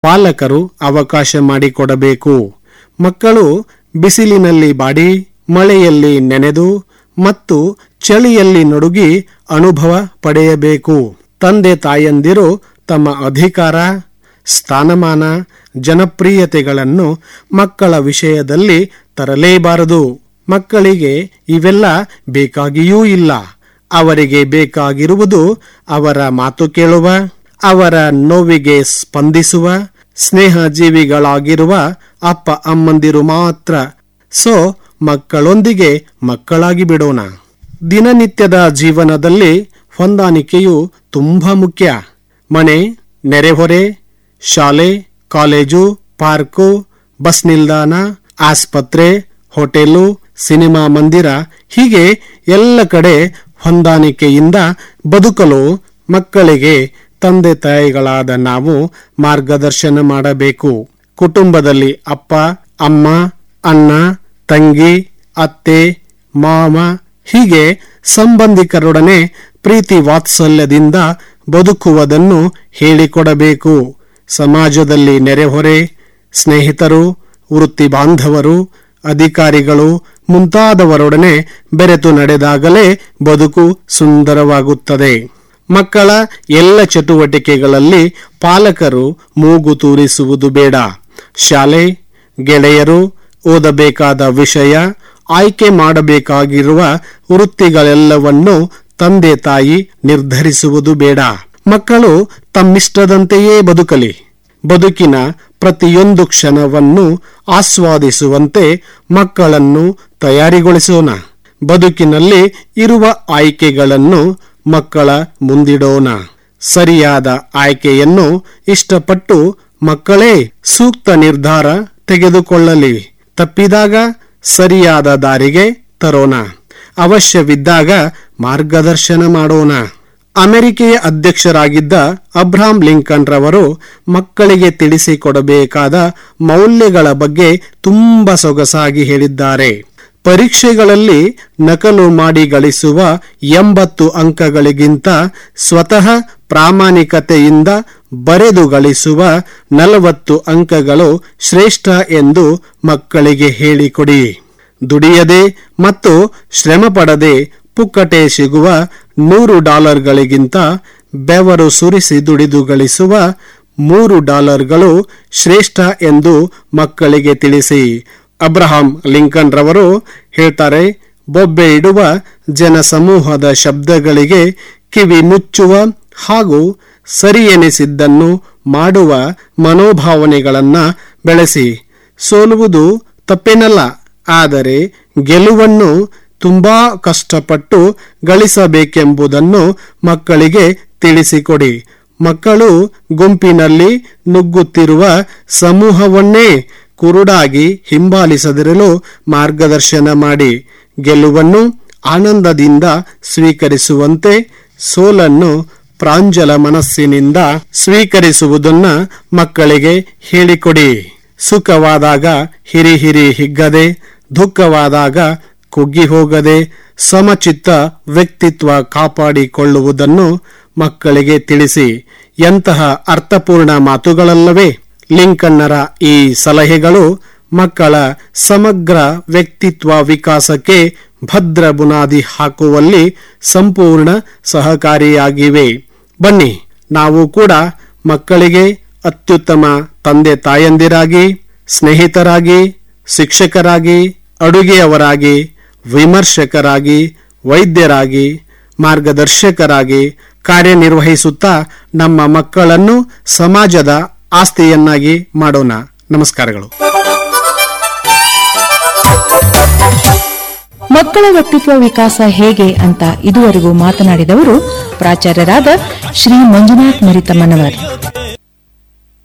ಪಾಲಕರು ಅವಕಾಶ ಮಾಡಿಕೊಡಬೇಕು ಮಕ್ಕಳು ಬಿಸಿಲಿನಲ್ಲಿ ಬಾಡಿ ಮಳೆಯಲ್ಲಿ ನೆನೆದು ಮತ್ತು ಚಳಿಯಲ್ಲಿ ನಡುಗಿ ಅನುಭವ ಪಡೆಯಬೇಕು ತಂದೆ ತಾಯಂದಿರು ತಮ್ಮ ಅಧಿಕಾರ ಸ್ಥಾನಮಾನ ಜನಪ್ರಿಯತೆಗಳನ್ನು ಮಕ್ಕಳ ವಿಷಯದಲ್ಲಿ ತರಲೇಬಾರದು ಮಕ್ಕಳಿಗೆ ಇವೆಲ್ಲ ಬೇಕಾಗಿಯೂ ಇಲ್ಲ ಅವರಿಗೆ ಬೇಕಾಗಿರುವುದು ಅವರ ಮಾತು ಕೇಳುವ ಅವರ ನೋವಿಗೆ ಸ್ಪಂದಿಸುವ ಸ್ನೇಹ ಜೀವಿಗಳಾಗಿರುವ ಅಪ್ಪ ಅಮ್ಮಂದಿರು ಮಾತ್ರ ಸೊ ಮಕ್ಕಳೊಂದಿಗೆ ಮಕ್ಕಳಾಗಿ ಬಿಡೋಣ ದಿನನಿತ್ಯದ ಜೀವನದಲ್ಲಿ ಹೊಂದಾಣಿಕೆಯು ತುಂಬಾ ಮುಖ್ಯ ಮನೆ ನೆರೆಹೊರೆ ಶಾಲೆ ಕಾಲೇಜು ಪಾರ್ಕು ಬಸ್ ನಿಲ್ದಾಣ ಆಸ್ಪತ್ರೆ ಹೋಟೆಲು ಸಿನಿಮಾ ಮಂದಿರ ಹೀಗೆ ಎಲ್ಲ ಕಡೆ ಹೊಂದಾಣಿಕೆಯಿಂದ ಬದುಕಲು ಮಕ್ಕಳಿಗೆ ತಂದೆ ತಾಯಿಗಳಾದ ನಾವು ಮಾರ್ಗದರ್ಶನ ಮಾಡಬೇಕು ಕುಟುಂಬದಲ್ಲಿ ಅಪ್ಪ ಅಮ್ಮ ಅಣ್ಣ ತಂಗಿ ಅತ್ತೆ ಮಾಮ ಹೀಗೆ ಸಂಬಂಧಿಕರೊಡನೆ ಪ್ರೀತಿ ವಾತ್ಸಲ್ಯದಿಂದ ಬದುಕುವುದನ್ನು ಹೇಳಿಕೊಡಬೇಕು ಸಮಾಜದಲ್ಲಿ ನೆರೆಹೊರೆ ಸ್ನೇಹಿತರು ವೃತ್ತಿ ಬಾಂಧವರು ಅಧಿಕಾರಿಗಳು ಮುಂತಾದವರೊಡನೆ ಬೆರೆತು ನಡೆದಾಗಲೇ ಬದುಕು ಸುಂದರವಾಗುತ್ತದೆ ಮಕ್ಕಳ ಎಲ್ಲ ಚಟುವಟಿಕೆಗಳಲ್ಲಿ ಪಾಲಕರು ಮೂಗು ತೂರಿಸುವುದು ಬೇಡ ಶಾಲೆ ಗೆಳೆಯರು ಓದಬೇಕಾದ ವಿಷಯ ಆಯ್ಕೆ ಮಾಡಬೇಕಾಗಿರುವ ವೃತ್ತಿಗಳೆಲ್ಲವನ್ನು ತಂದೆ ತಾಯಿ ನಿರ್ಧರಿಸುವುದು ಬೇಡ ಮಕ್ಕಳು ತಮ್ಮಿಷ್ಟದಂತೆಯೇ ಬದುಕಲಿ ಬದುಕಿನ ಪ್ರತಿಯೊಂದು ಕ್ಷಣವನ್ನು ಆಸ್ವಾದಿಸುವಂತೆ ಮಕ್ಕಳನ್ನು ತಯಾರಿಗೊಳಿಸೋಣ ಬದುಕಿನಲ್ಲಿ ಇರುವ ಆಯ್ಕೆಗಳನ್ನು ಮಕ್ಕಳ ಮುಂದಿಡೋಣ ಸರಿಯಾದ ಆಯ್ಕೆಯನ್ನು ಇಷ್ಟಪಟ್ಟು ಮಕ್ಕಳೇ ಸೂಕ್ತ ನಿರ್ಧಾರ ತೆಗೆದುಕೊಳ್ಳಲಿ ತಪ್ಪಿದಾಗ ಸರಿಯಾದ ದಾರಿಗೆ ತರೋಣ ಅವಶ್ಯವಿದ್ದಾಗ ಮಾರ್ಗದರ್ಶನ ಮಾಡೋಣ ಅಮೆರಿಕೆಯ ಅಧ್ಯಕ್ಷರಾಗಿದ್ದ ಅಬ್ರಾಹಂ ಲಿಂಕನ್ ರವರು ಮಕ್ಕಳಿಗೆ ತಿಳಿಸಿಕೊಡಬೇಕಾದ ಮೌಲ್ಯಗಳ ಬಗ್ಗೆ ತುಂಬಾ ಸೊಗಸಾಗಿ ಹೇಳಿದ್ದಾರೆ ಪರೀಕ್ಷೆಗಳಲ್ಲಿ ನಕಲು ಮಾಡಿ ಗಳಿಸುವ ಎಂಬತ್ತು ಅಂಕಗಳಿಗಿಂತ ಸ್ವತಃ ಪ್ರಾಮಾಣಿಕತೆಯಿಂದ ಬರೆದು ಗಳಿಸುವ ನಲವತ್ತು ಅಂಕಗಳು ಶ್ರೇಷ್ಠ ಎಂದು ಮಕ್ಕಳಿಗೆ ಹೇಳಿಕೊಡಿ ದುಡಿಯದೆ ಮತ್ತು ಶ್ರಮ ಪಡದೆ ಪುಕ್ಕಟೆ ಸಿಗುವ ನೂರು ಡಾಲರ್ಗಳಿಗಿಂತ ಬೆವರು ಸುರಿಸಿ ದುಡಿದು ಗಳಿಸುವ ಮೂರು ಡಾಲರ್ಗಳು ಶ್ರೇಷ್ಠ ಎಂದು ಮಕ್ಕಳಿಗೆ ತಿಳಿಸಿ ಅಬ್ರಹಾಂ ಲಿಂಕನ್ ರವರು ಹೇಳ್ತಾರೆ ಬೊಬ್ಬೆ ಇಡುವ ಜನಸಮೂಹದ ಶಬ್ದಗಳಿಗೆ ಕಿವಿ ಮುಚ್ಚುವ ಹಾಗೂ ಸರಿ ಎನಿಸಿದ್ದನ್ನು ಮಾಡುವ ಮನೋಭಾವನೆಗಳನ್ನ ಬೆಳೆಸಿ ಸೋಲುವುದು ತಪ್ಪೇನಲ್ಲ ಆದರೆ ಗೆಲುವನ್ನು ತುಂಬಾ ಕಷ್ಟಪಟ್ಟು ಗಳಿಸಬೇಕೆಂಬುದನ್ನು ಮಕ್ಕಳಿಗೆ ತಿಳಿಸಿಕೊಡಿ ಮಕ್ಕಳು ಗುಂಪಿನಲ್ಲಿ ನುಗ್ಗುತ್ತಿರುವ ಸಮೂಹವನ್ನೇ ಕುರುಡಾಗಿ ಹಿಂಬಾಲಿಸದಿರಲು ಮಾರ್ಗದರ್ಶನ ಮಾಡಿ ಗೆಲುವನ್ನು ಆನಂದದಿಂದ ಸ್ವೀಕರಿಸುವಂತೆ ಸೋಲನ್ನು ಪ್ರಾಂಜಲ ಮನಸ್ಸಿನಿಂದ ಸ್ವೀಕರಿಸುವುದನ್ನ ಮಕ್ಕಳಿಗೆ ಹೇಳಿಕೊಡಿ ಸುಖವಾದಾಗ ಹಿರಿ ಹಿರಿ ಹಿಗ್ಗದೆ ದುಃಖವಾದಾಗ ಕುಗ್ಗಿ ಹೋಗದೆ ಸಮಚಿತ್ತ ವ್ಯಕ್ತಿತ್ವ ಕಾಪಾಡಿಕೊಳ್ಳುವುದನ್ನು ಮಕ್ಕಳಿಗೆ ತಿಳಿಸಿ ಎಂತಹ ಅರ್ಥಪೂರ್ಣ ಮಾತುಗಳಲ್ಲವೇ ಲಿಂಕನ್ನರ ಈ ಸಲಹೆಗಳು ಮಕ್ಕಳ ಸಮಗ್ರ ವ್ಯಕ್ತಿತ್ವ ವಿಕಾಸಕ್ಕೆ ಭದ್ರ ಬುನಾದಿ ಹಾಕುವಲ್ಲಿ ಸಂಪೂರ್ಣ ಸಹಕಾರಿಯಾಗಿವೆ ಬನ್ನಿ ನಾವು ಕೂಡ ಮಕ್ಕಳಿಗೆ ಅತ್ಯುತ್ತಮ ತಂದೆ ತಾಯಂದಿರಾಗಿ ಸ್ನೇಹಿತರಾಗಿ ಶಿಕ್ಷಕರಾಗಿ ಅಡುಗೆಯವರಾಗಿ ವಿಮರ್ಶಕರಾಗಿ ವೈದ್ಯರಾಗಿ ಮಾರ್ಗದರ್ಶಕರಾಗಿ ಕಾರ್ಯನಿರ್ವಹಿಸುತ್ತಾ ನಮ್ಮ ಮಕ್ಕಳನ್ನು ಸಮಾಜದ ಆಸ್ತಿಯನ್ನಾಗಿ ಮಾಡೋಣ ನಮಸ್ಕಾರಗಳು ಮಕ್ಕಳ ವ್ಯಕ್ತಿತ್ವ ವಿಕಾಸ ಹೇಗೆ ಅಂತ ಇದುವರೆಗೂ ಮಾತನಾಡಿದವರು ಪ್ರಾಚಾರ್ಯರಾದ ಶ್ರೀ ಮಂಜುನಾಥ್ ಮರಿತಮ್ಮನವರ್